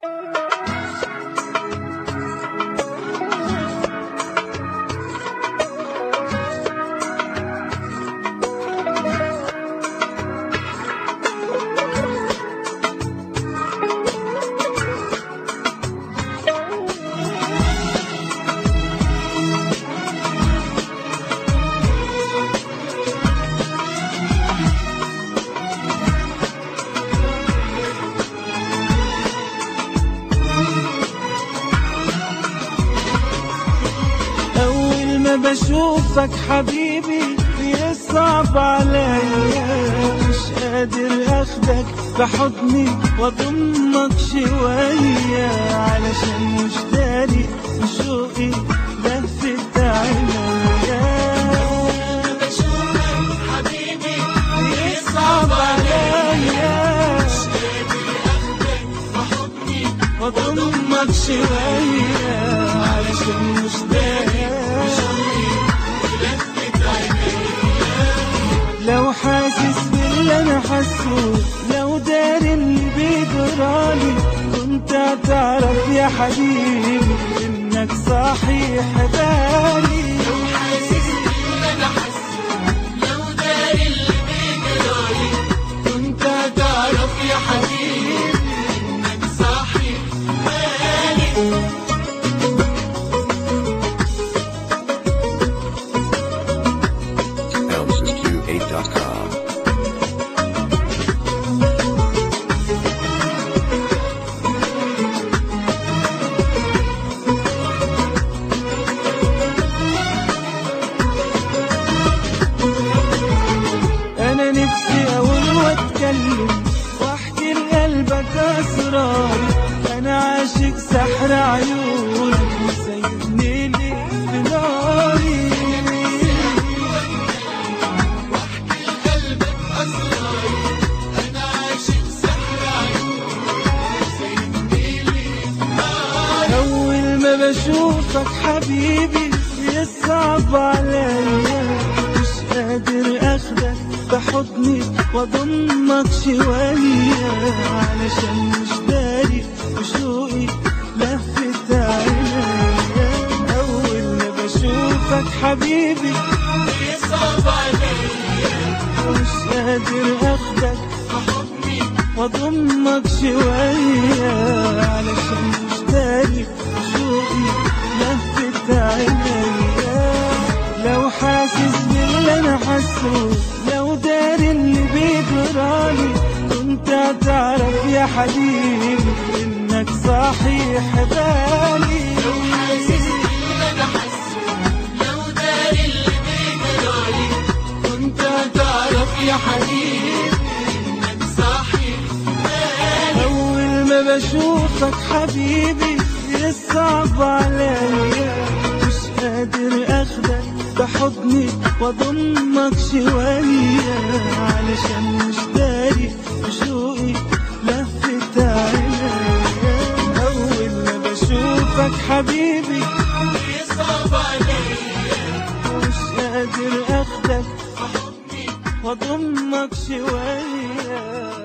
أول ما بشوفك حبيبي بيصعب عليا مش قادر أخدك بحضني وأضمك شوية علشان مش داري شوقي لفت عينيا بشوفك حبيبي بيصعب عليا وحضني وأضمك شوية علشان مش داري لفت لو حاسس باللي انا حاسه لو داري اللي بيجرالي كنت هتعرف يا حبيبي انك صحيح بالي حاسس باللي انا حاسه لو داري اللي بيجرالي كنت هتعرف يا حبيبي انك صاحي بالي ElvisQ8.com. انا نفسي اقول واتكلم واحكي لقلبك اسراري انا عاشق سحر عيونك وسايبني ليه في ناري قلبك اسراري انا عاشق سحر عيونك سايبني لي أول ما بشوفك حبيبي يصعب عليا مش قادر أخدك بحضني وأضمك شوية علشان مش داري وشوقي لفت عينيا أول ما بشوفك حبيبي يصعب عليا مش قادر أخدك بحضني واضمك شوية علشان مش داري شوقي لفت عينيا لو حاسس باللي انا حاسه لو داري اللي بيجرالي كنت هتعرف يا حبيبي انك صحيح بالي حاسس باللي انا حاسه لو داري اللي بيجرالي كنت هتعرف يا حبيبي انك صاحي بالي أول ما بشوفك حبيبي يصعب عليا مش قادر أخدك بحضني وأضمك شوية علشان مش داري شوقي لفت عينيا أول ما بشوفك حبيبي يصعب عليا مش قادر أخدك بحضني وأضمك شوية